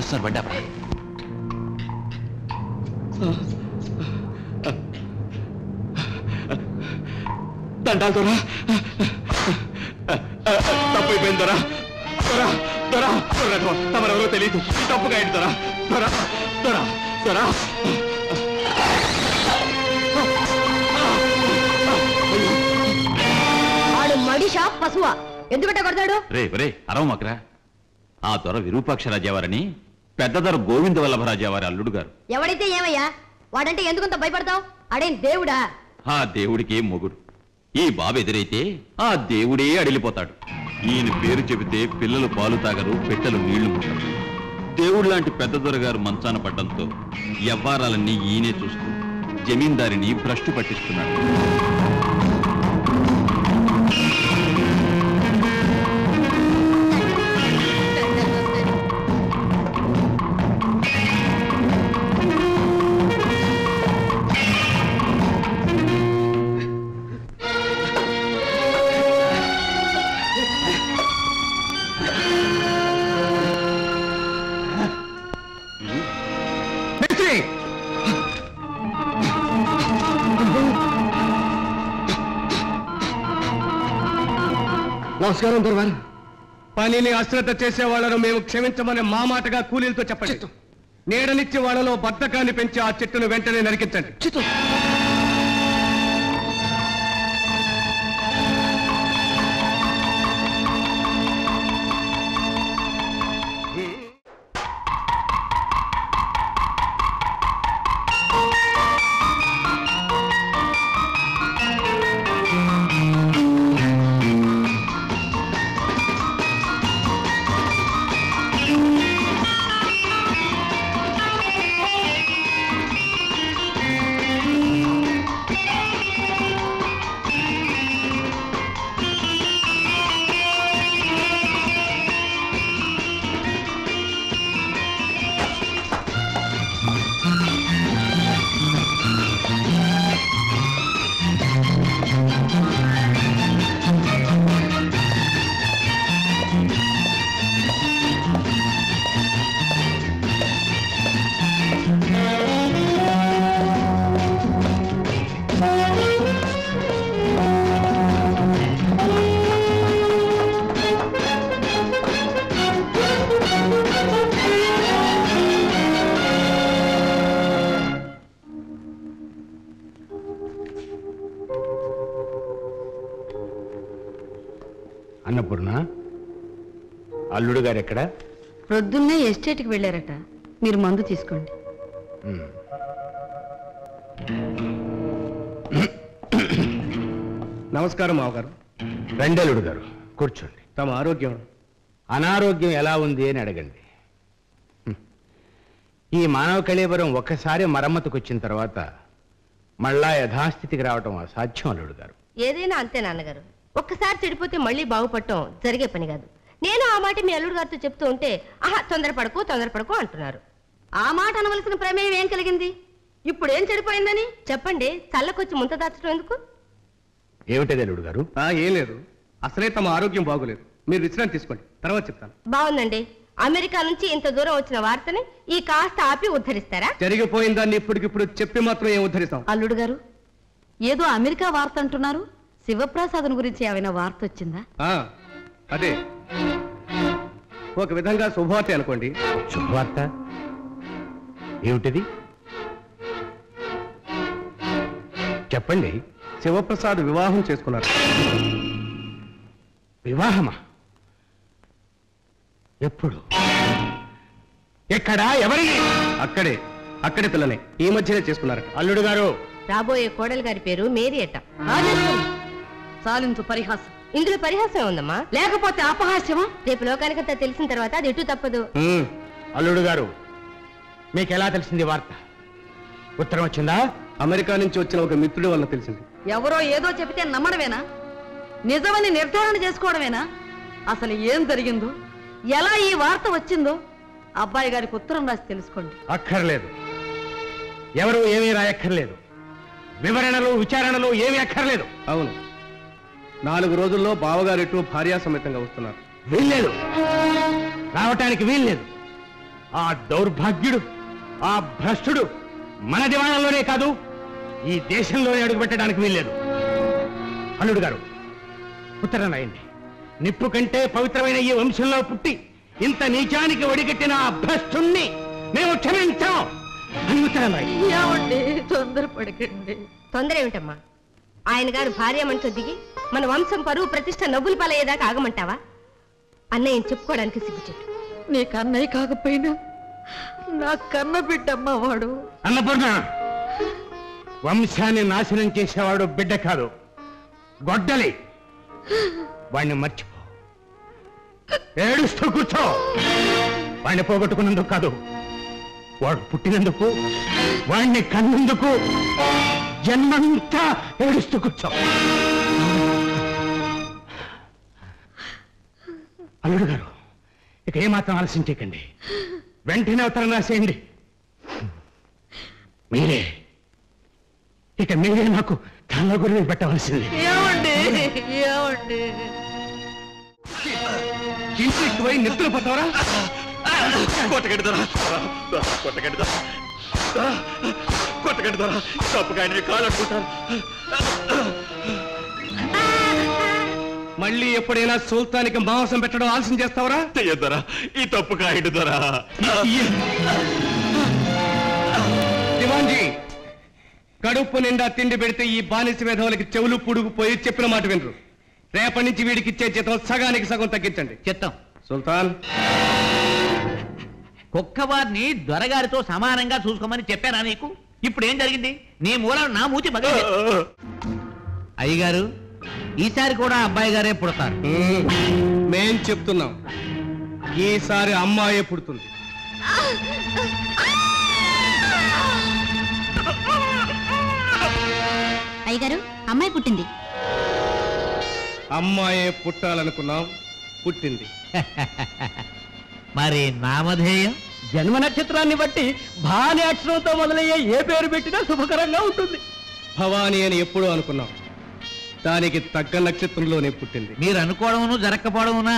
వస్తున్నారు బండి ఆపరా. దండాలు దొరా తప్పైపోయింది దొరా దొరా దొరా దొరా తమరెవరో తెలియదు తప్పుగా అయింది దొరా దొరా దొరా దొరా వాడు మడిషా పశువా ఎందుకంటే కొడతాడు రే రే అరవమాకరా ఆ దొర విరూపాక్ష రాజావారని పెద్ద దొర గోవింద వల్లభరాజావారి అల్లుడు గారు ఎవడైతే ఏమయ్యా వాడంటే ఎందుకంత భయపడతావు అడేం దేవుడా ఆ దేవుడికి మొగుడు ఈ బాబు ఎదురైతే ఆ దేవుడే అడిలిపోతాడు ఈయన పేరు చెబితే పిల్లలు పాలు తాగరు పెట్టెలు నీళ్లు ముట్టరు దేవుడు లాంటి పెద్ద దొరగారు మంచాన పడ్డంతో వ్యవహారాలన్నీ ఈయనే చూస్తూ జమీందారిని భ్రష్టు పట్టిస్తున్నాడు నమస్కారం దొరవారు పనిని అశ్రద్ధ చేసే వాళ్ళను మేము క్షమించమని మా మాటగా కూలీలతో చెప్పండి నీడనిచ్చి వాళ్ళలో బద్ధకాన్ని పెంచి ఆ చెట్టును వెంటనే నరికించండి అన్నపూర్ణ అల్లుడు గారు ఎక్కడ ప్రొద్దున్నే ఎస్టేట్కి వెళ్ళారట మీరు మందు తీసుకోండి నమస్కారం మావగారు రండి అల్లుడు గారు కూర్చోండి తమ ఆరోగ్యం అనారోగ్యం ఎలా ఉంది అని అడగండి హ్మ్. ఈ మానవ కళేబరం ఒక్కసారి మరమ్మతుకు వచ్చిన తర్వాత మళ్ళా యథాస్థితికి రావటం అసాధ్యం అల్లుడు గారు ఏదైనా అంతే నాన్నగారు ఒక్కసారి చెడిపోతే మళ్ళీ బాగుపడటం జరిగే పని కాదు నేను ఆ మాట మీ అల్లుడు గారితో చెప్తూ ఉంటే ఆహా తొందరపడకు తొందరపడకు అంటున్నారు ఆ మాట అనవలసిన ప్రమేయం ఏం కలిగింది ఇప్పుడు ఏం చెడిపోయిందని చెప్పండి చల్లకొచ్చి ముంత దాచడం ఎందుకు ఏమిటది అల్లుడు గారు ఆ, ఏం లేదు అసలే తమ ఆరోగ్యం బాగోలేదు మీరు విశ్రాంతి తీసుకోండి తర్వాత చెప్తాను బాగుందండి అమెరికా నుంచి ఇంత దూరం వచ్చిన వార్తని ఈ కాస్త ఆపి ఉద్ధరిస్తారా జరిగిపోయిన దాన్ని ఇప్పటికిప్పుడు చెప్పి మాత్రం ఏం ఉద్ధరిస్తాం అల్లుడు గారు ఏదో అమెరికా వార్త అంటున్నారు శివప్రసాద్ గురించి ఏమైనా వార్త వచ్చిందా ఆ, అదే ఒక విధంగా శుభవార్త అనుకోండి శుభవార్త ఏమిటిది చెప్పండి శివప్రసాద్ వివాహం చేసుకున్నారు వివాహమా ఎప్పుడు ఎక్కడా ఎవరి అక్కడే అక్కడే పిల్లనే ఈ మధ్యనే చేసుకున్నారట అల్లుడు గారు రాబోయే కోడలు గారి పేరు మేరీ అట్ట రాజేశ్వరి చాలించు పరిహాసం ఇందులో పరిహాసం ఉందమ్మా లేకపోతే అపహాస్యమా రేపు లోకానికంతా తెలిసిన తర్వాత అది ఎటు తప్పదు ఉమ్, అల్లుడు గారు మీకు ఎలా తెలిసింది వార్త ఉత్తరం వచ్చిందా అమెరికా నుంచి వచ్చిన ఒక మిత్రుడి వల్ల తెలిసింది ఎవరో ఏదో చెబితే నమ్మడమేనా నిజమని నిర్ధారణ చేసుకోవడమేనా అసలు ఏం జరిగిందో ఎలా ఈ వార్త వచ్చిందో అబ్బాయి గారికి ఉత్తరం రాసి తెలుసుకోండి అక్కర్లేదు ఎవరు ఏమీ రాయక్కర్లేదు వివరణలు విచారణలు ఏమీ అక్కర్లేదు అవును నాలుగు రోజుల్లో బావగారిటు భార్యా సమేతంగా వస్తున్నారు వీల్లేదు రావటానికి వీల్లేదు ఆ దౌర్భాగ్యుడు ఆ భ్రష్టుడు మన దివాణంలోనే కాదు ఈ దేశంలోనే అడుగుపెట్టడానికి వీల్లేదు అల్లుడు గారు ఉత్తరం రాయండి నిప్పు కంటే పవిత్రమైన ఈ వంశంలో పుట్టి ఇంత నీచానికి ఒడిగట్టిన ఆ భ్రష్టుణ్ణి మేము క్షమించాం అని ఉత్తరం రాయండి ఏమండి తొందరపడకండి తొందర ఏమిటమ్మా ఆయన గారు భార్య మనతో దిగి మన వంశం పరువు ప్రతిష్ట నవ్వులు పాలయ్యేదాకా ఆగమంటావా అన్నయ్యని చెప్పుకోవడానికి సిగ్గుచెట్టు నీ కన్నయ్య కాకపోయినా నా కన్న బిడ్డమ్మ వాడు అన్నపూర్ణ వంశాన్ని నాశనం చేసేవాడు బిడ్డ కాదు గొడ్డలి వాణ్ణి మర్చిపో ఏడుస్తూ కూర్చో వాణ్ణి పోగొట్టుకున్నందుకు కాదు వాడు పుట్టినందుకు వాణ్ణి కన్నందుకు జన్మంతా ఏడుస్తూ కూర్చో అల్లుడు గారు ఇక ఏమాత్రం ఆలస్యం చేయకండి వెంటనే ఉత్తరం రాసేయండి మీరే ఇక మీరే నాకు కళ్ళ గురి పెట్టవలసింది ఏమండి ఏమండి ఇంటికి పోయి నిద్రపోతావరా కొట్టగండి దొరా కొట్టగండి దొరా దొరా, కొట్టగండి దొరా తప్పుగా ఆయన కాలు అట్టుకుంటారు మళ్ళీ ఎప్పుడైనా సుల్తానికి మాంసం పెట్టడం ఆలస్యం చేస్తావరా చెయ్యొద్దరా ఈ తప్పు కాయండి దొరా దివాన్జీ కడుపు నిండా తిండి పెడితే ఈ బానిస విధవులకి చెవులు పుడుకుపోయి చెప్పిన మాట వినరు రేపటి నుంచి వీడికి ఇచ్చే జీతం సగానికి సగం తగ్గించండి చిత్తం సుల్తాన్ కుక్కవారిని దొరగారితో సమానంగా చూసుకోమని చెప్పానా నీకు ఇప్పుడు ఏం జరిగింది నీ మూలం నా మూతి మగ అయ్యగారు ఈసారి కూడా అబ్బాయి గారే పుడతారు మ్మ్. మేం చెప్తున్నాం ఈసారి అమ్మాయే పుడుతుంది అయ్యగారు అమ్మాయి పుట్టింది అమ్మాయే పుట్టాలనుకున్నాం పుట్టింది మరి నామధేయం జన్మ నక్షత్రాన్ని బట్టి భాని అక్షరంతో మొదలయ్యే ఏ పేరు పెట్టినా శుభకరంగా ఉంటుంది భవానీ అని ఎప్పుడూ అనుకున్నాం దానికి తగ్గ నక్షత్రంలోనే పుట్టింది మీరు అనుకోవడమును జరగకపోవడమునా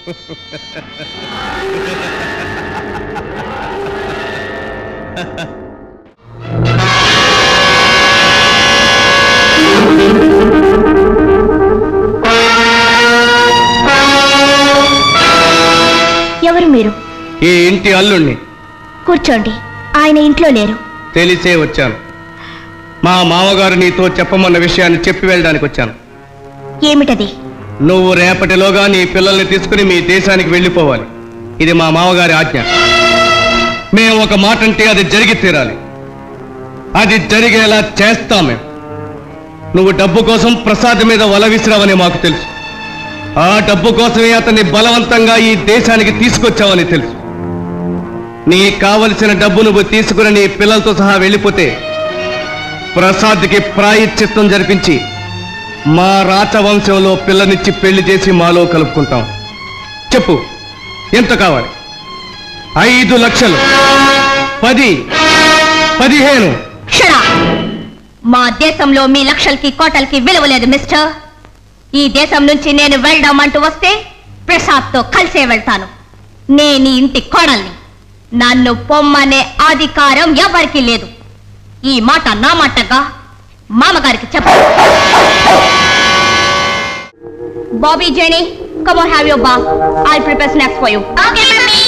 ఎవరు మీరు ఈ ఇంటి అల్లుణ్ణి కూర్చోండి ఆయన ఇంట్లో లేరు తెలిసే వచ్చాను మా మామగారు నీతో చెప్పమన్న విషయాన్ని చెప్పి వెళ్ళడానికి వచ్చాను ఏమిటది నువ్వు రేపటిలోగా నీ పిల్లల్ని తీసుకుని మీ దేశానికి వెళ్ళిపోవాలి ఇది మా మామగారి ఆజ్ఞ మేము ఒక మాట అంటే అది జరిగి తీరాలి అది జరిగేలా చేస్తాం మేము నువ్వు డబ్బు కోసం ప్రసాద్ మీద వల విసిరావని మాకు తెలుసు ఆ డబ్బు కోసమే అతన్ని బలవంతంగా ఈ దేశానికి తీసుకొచ్చావని తెలుసు నీ కావలసిన డబ్బు నువ్వు తీసుకుని నీ పిల్లలతో సహా వెళ్ళిపోతే ప్రసాద్కి ప్రాయశ్చిత్తం జరిపించి మా రాచవంశంలో పిల్లనిచ్చి పెళ్లి చేసి మాలో కలుపుకుంటాం చెప్పు ఎంత కావాలి ఐదు లక్షలు పది పదిహేను షరా మా దేశంలో మీ లక్షలకి కోటలకి విలువ లేదు మిస్టర్ ఈ దేశం నుంచి నేను వెళ్ళడం అంటూ వస్తే ప్రసాద్తో కలిసే వెళ్తాను నేను ఈ ఇంటి కోడల్ని నన్ను పొమ్మనే అధికారం ఎవరికీ లేదు ఈ మాట నా మాటగా మామగారికి చెప్పు Bobby Jenny come on have your బా I prepare snacks for you okay mummy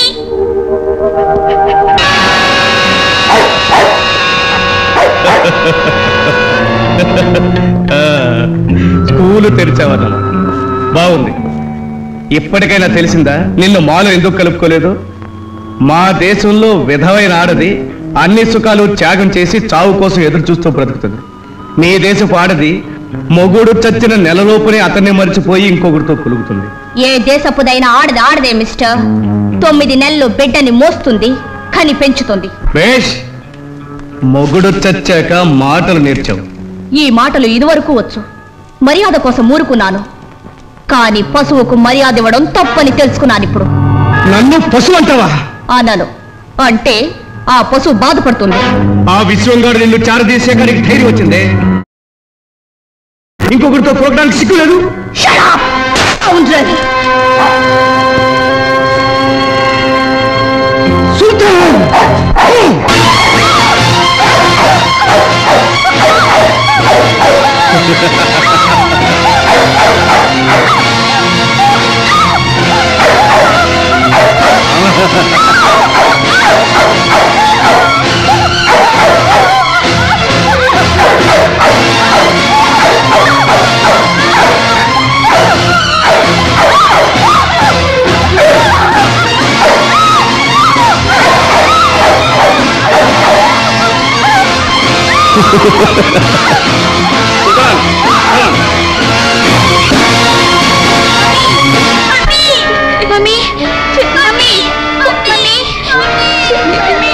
school తెరిచావన్నమాట బాగుంది ఇప్పటికైనా తెలిసిందా నిన్ను మాలో ఎందుకు కలుపుకోలేదు మా దేశంలో విధవైన ఆడది అన్ని సుఖాలు త్యాగం చేసి చావు కోసం ఎదురు చూస్తూ బ్రతుకుతుంది మీ దేశపు ఆడది మొగుడు చచ్చిన నెలలోపునే అతన్ని మర్చిపోయి ఇంకొకరితో కులుగుతుంది ఏ దేశపుదైన ఆడది ఆడదే మిస్టర్ తొమ్మిది నెలలు బిడ్డని మోస్తుంది కని పెంచుతుంది బేష్ మొగుడు చచ్చాక మాటలు నేర్చావు ఈ మాటలు ఇదివరకు వచ్చు మర్యాద కోసం ఊరుకున్నాను కానీ పశువుకు మర్యాద ఇవ్వడం తప్పని తెలుసుకున్నాను ఇప్పుడు నన్ను పశువు అంటావా అనను అంటే ఆ పశువు బాధపడుతుంది ఆ విశ్వంగాడు నిన్ను చారదీసేకానికి ధైర్యం వచ్చిందే ఇంకొకరితో పోగడానికి సిగ్గులేదు Shut up! Scoundrel! Mummy mummy mummy